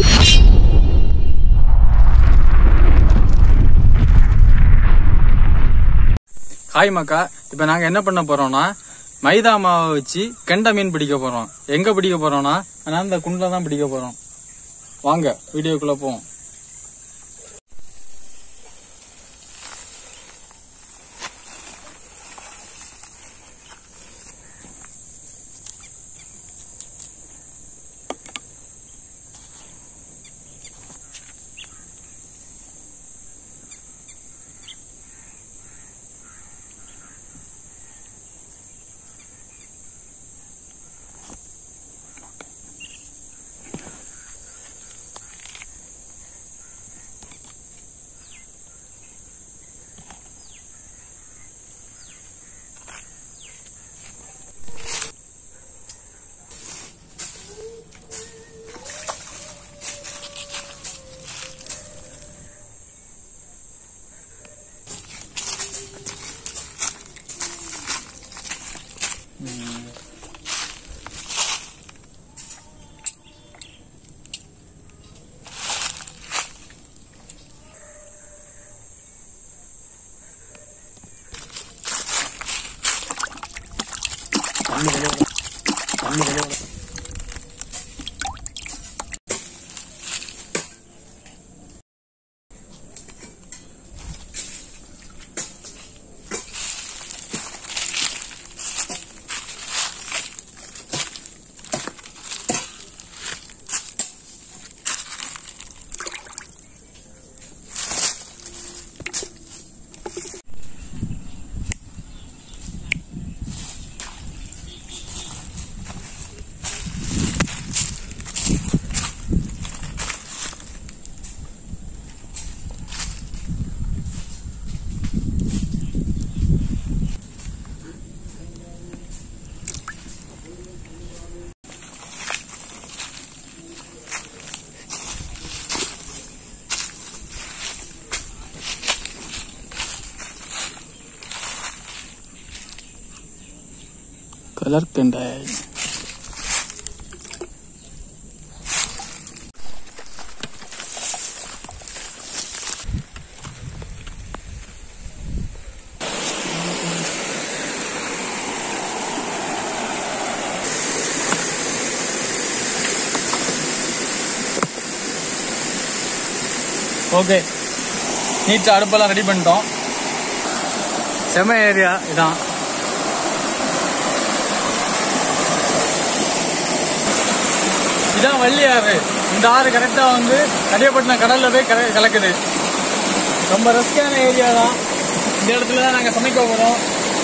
hi மக்கா இப்போ நாங்கள் என்ன பண்ண போறோம்னா மைதா மாவை வச்சு கெண்டை மீன் பிடிக்க போறோம் எங்க பிடிக்க போறோம்னா நான் இந்த குண்டில் தான் பிடிக்க போறோம் வாங்க வீடியோக்குள்ள போவோம் கலர் கெண்டை ஓகே நீட்டாக அடுப்பெல்லாம் ரெடி பண்ணிட்டோம் செம ஏரியா இதான் இதான் வள்ளி ஆறு இந்த ஆறு கரெக்டா வந்து கடியப்பட்டினம் கடல்ல போய் கல- கலக்குது ரொம்ப ரிஸ்கான ஏரியா தான் இந்த இடத்துல தான் நாங்க சமைக்க போறோம்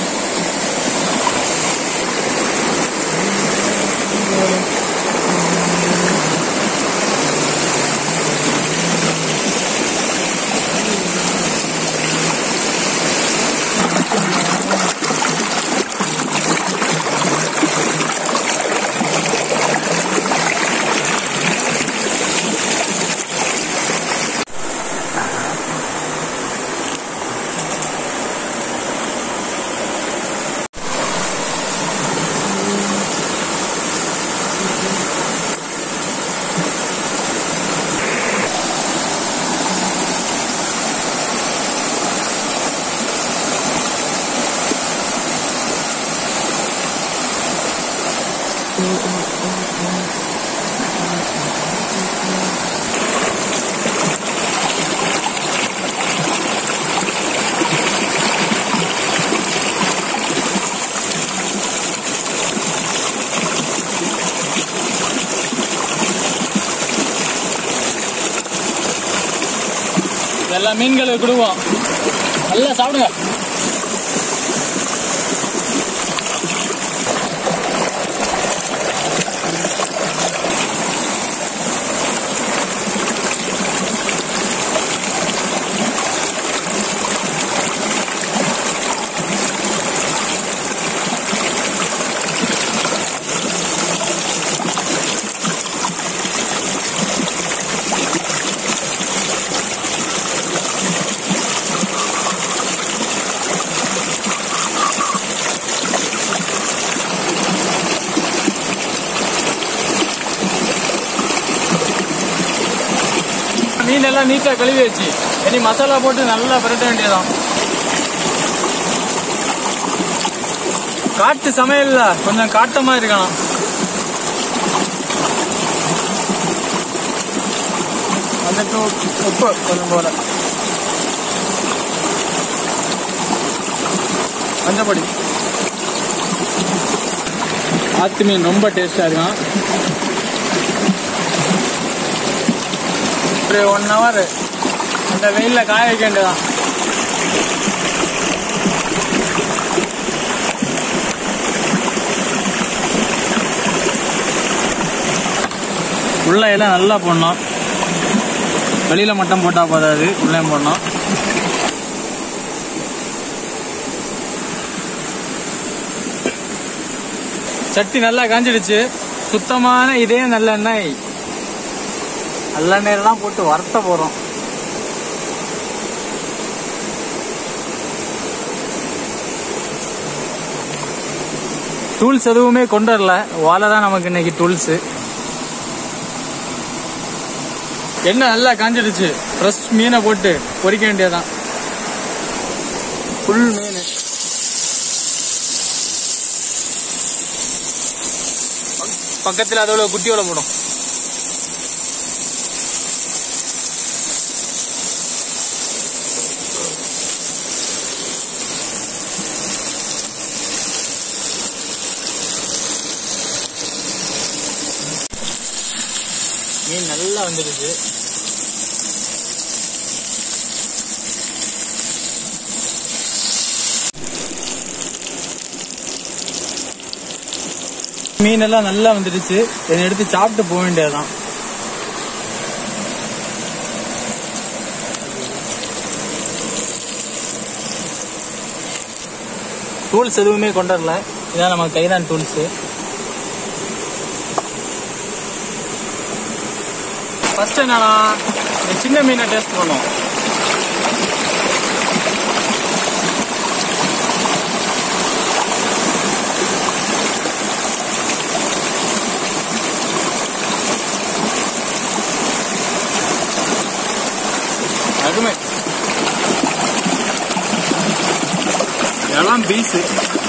எல்லா மீன்களுக்கு கொடுவோம் நல்லா சாப்பிடுங்க மீன் எல்லாம் நீட்டா கழுவி வச்சு இனி மசாலா போட்டு நல்லா பிரட்ட வேண்டியதான் காட்டு சமையல்ல கொஞ்சம் காட்டமா இருக்கணும் வந்துட்டு உப்பு கொஞ்சம் போல மஞ்சப்பொடி ஆத்து மீன் ரொம்ப டேஸ்டா இருக்கும் ஒரு ஒன் ஹவர் அந்த வெயில்ல காய வைக்க வேண்டியதான் உள்ள எல்லாம் நல்லா போடணும் வெளியில மட்டும் போட்டா போதாது உள்ளேயும் போடணும் சட்டி நல்லா காஞ்சிடுச்சு சுத்தமான இதே நல்லெண்ணெய் நல்லெண்ணெய் தான் போட்டு வறுத்த போறோம் டூல்ஸ் எதுவுமே கொண்டு வரல வாழை தான் நமக்கு இன்னைக்கு டூல்ஸ் எண்ணெய் நல்லா காஞ்சிடுச்சு ஃப்ரெஷ் மீனை போட்டு பொரிக்க வேண்டியதான் ஃபுல் மீன் பக்கத்துல அதோட குட்டியோட போடும் மீன் நல்லா வந்துடுச்சு மீன் எல்லாம் நல்லா வந்துடுச்சு இதை எடுத்து சாப்பிட்டு போக வேண்டியதுதான் டூல்ஸ் எதுவுமே கொண்டு வரல இதான் நம்ம கைதான் டூல்ஸ் ஃபர்ஸ்ட் என்னன்னா இந்த சின்ன மீனை டேஸ்ட் பண்ணுவோம் அருமை இதெல்லாம் பீஸு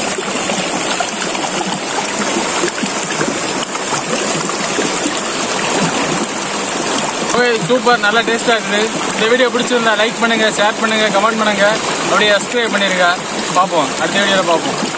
ஓகே சூப்பர் நல்லா டேஸ்டா இருக்குது இந்த வீடியோ பிடிச்சிருந்தா லைக் பண்ணுங்க ஷேர் பண்ணுங்க கமெண்ட் பண்ணுங்க அப்படியே சப்ஸ்கிரைப் பண்ணிருங்க பார்ப்போம் அடுத்த வீடியோல பார்ப்போம்